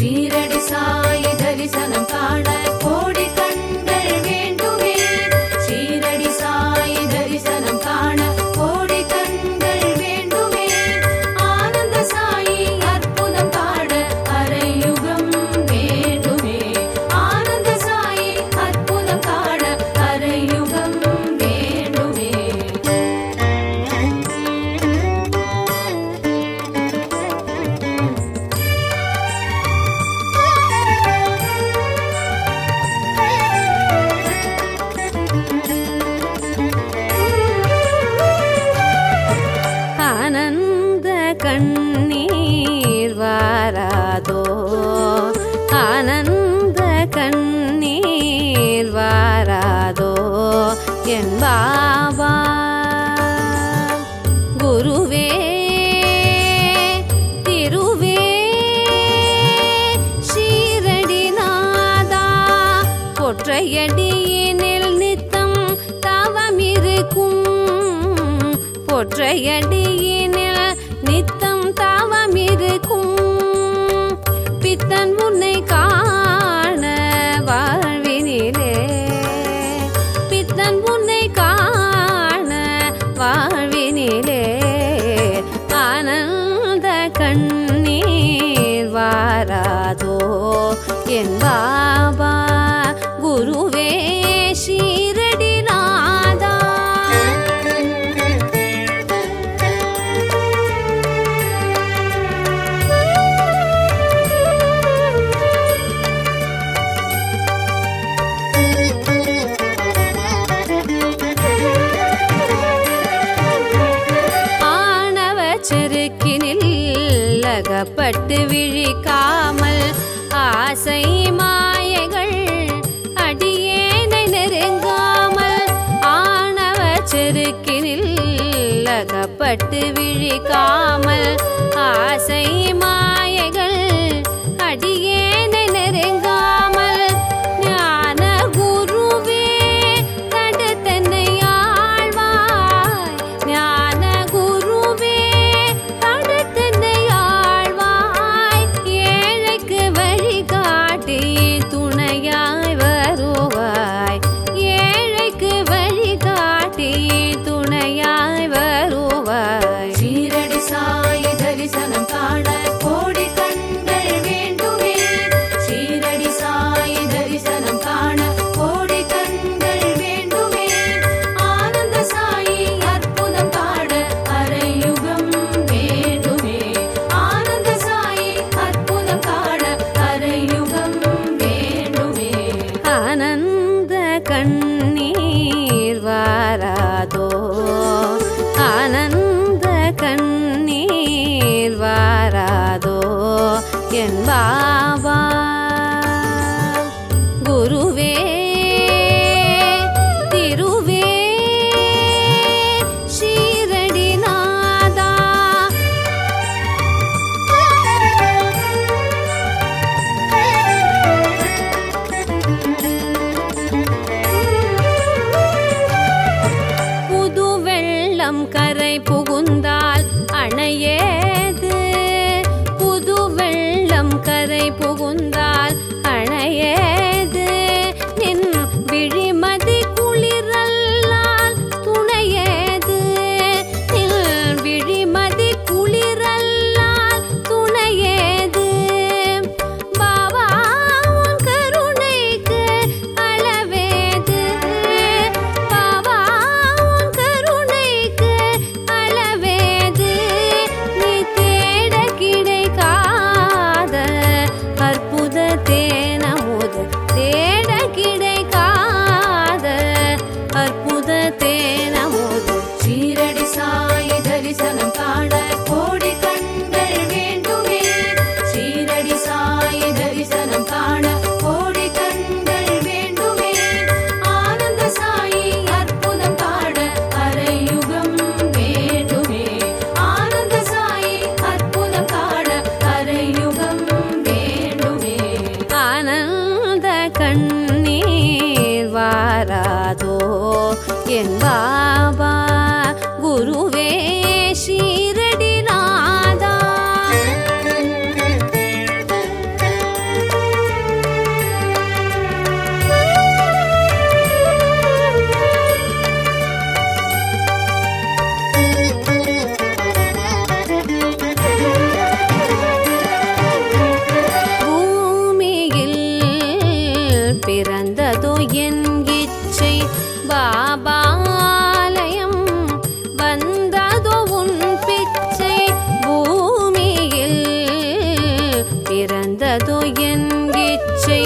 ஷீரடி சாய் தரிசனம் காண கோடி கண்கள் வேண்டுமே ஷீரடி சாய் தரிசனம் காண கோடி கண்கள் வேண்டுமே ஆனந்த சாயி அற்புதம் காண அரையுகம் வேண்டுமே ஆனந்த சாயி அற்புதம் காண அரையுகம் வேண்டுமே ஆனந்த கண்ணீர் வாராதோ ஆனந்த கண்ணீர் வாராதோ என் பாபா குருவே திருவே ஷீரடிநாதா பொற்றையடியினில் நித்தம் தவமிருக்கும் பொற்றையடியினில் நித்தம் தவமிருக்கும் பித்தன் உன்னை காண வாழ்வினிலே பித்தன் உன்னை காண வாழ்வினிலே ஆனந்த கண்ணீர் வாராதோ என் பாபா குருவே ஷீரடிநாதா ஆணவ செருக்கினில் அகப்பட்டு விழிக்காமல் ஆசை மாயைகள் அடியேனை நெருங்காமல் ஆணவ செருக்கினில் அகப்பட்டு விழிக்காமல் ஆசை மாயைகள் அடியேனை நெருங்காமல் ஞான குருவே தடுத்தன்னை ஆழ்வாய் ஞான குருவே தடுத்தன்னை ஆழ்வாய் ஏழைக்கு வழிகாட்டி துணையாய் வருவாய் ஏழைக்கு வழிகாட்டி துணையாய் வருவாய் ஷீரடி சாய் தரிசனம் காண கோடி கண்கள் வேண்டுமே ஷீரடி சாய் தரிசனம் காண கோடி கண்கள் வேண்டுமே ஆனந்த சாயி அற்புதம் காண அரையுகம் வேண்டுமே ஆனந்த சாயி அற்புதம் காண அரையுகம் வேண்டுமே ஆனந்த கண்ணீர் வாராதோ ஆனந்த கண்ணீர் வாராதோ என் பாபா குருவே திருவே ஷீரடிநாதா புது வெள்ளம் கரை புகுந்தால் அணையேது புது வெள்ளம் கரை புகுந்தால் அணையேது நின் விழிமதி குளிரல்லால் துணையேது நின் விழிமதி குளிரல்லால் துணையேது பாபா உன் கருணைக்கு அளவேது பாபா உன் கருணைக்கு அளவேது நீ தேட கிடைக்காத அற்புத தேனமுது தேட கிடைக்காத அற்புத தேனமுது ஷீரடி சாய் தரிசனம் காண கோடி கண்கள் வேண்டுமே ஷீரடி சாய் தரிசனம் காண கோடி கண்கள் வேண்டுமே ஆனந்த சாயி அற்புதம் காண அரையுகம் வேண்டுமே ஆனந்த சாயி அற்புதம் காண அரையுகம் வேண்டுமே ஆனந்த கண்ணீர் வாராதோ என் பாபா குருவே ஷீரடிநாதா வந்ததோ என் இச்சை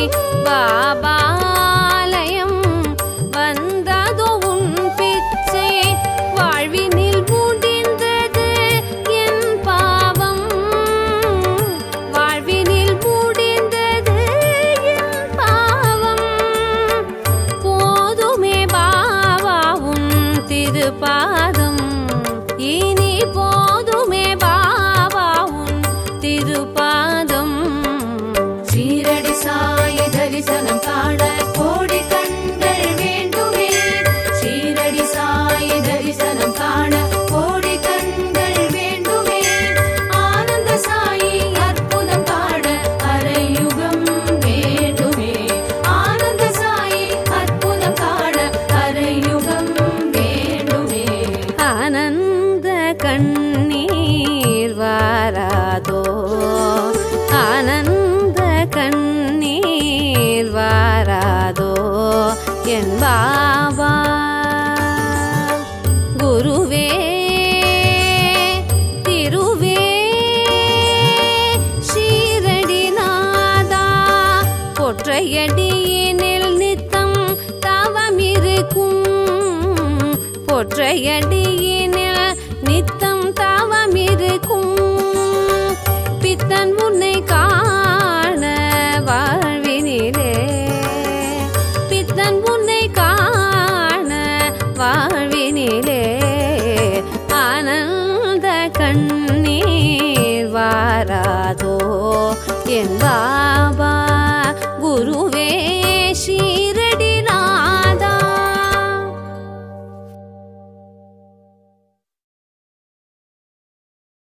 பாபாலயம் வந்ததோ உன் பிச்சை வாழ்வினில் முடிந்தது என் பாவம் வாழ்வினில் முடிந்தது என் பாவம் போதுமே பாவா உன் திருப்பாதம் இனி போதுமே பாவா உன் திருப்பாதம் சீரடி சாய தரிசனம் காண கோடி கண்கள் வேண்டுமே சீரடி சாய தரிசனம் காண கோடி கண்கள் வேண்டுமே ஆனந்த சாயி அற்புதம் காண அரையுகம் வேண்டுமே ஆனந்த சாயி அற்புதம் காண அரையுகம் வேண்டுமே ஆனந்த கண்ணீர் வாராதோ ஆனந்த கண்ணீர் வாராதோ என் பாபா குருவே திருவே ஷீரடிநாதா பொற்றையடியினில் நித்தம் தவமிருக்கும் பொற்றையடியினில் நித்தம் தவமிருக்கும் பித்தன் உன்னை காண வாழ்வினிலே பித்தன் உன்னை காண வாழ்வினிலே ஆனந்த கண்ணீர் வாராதோ என்பா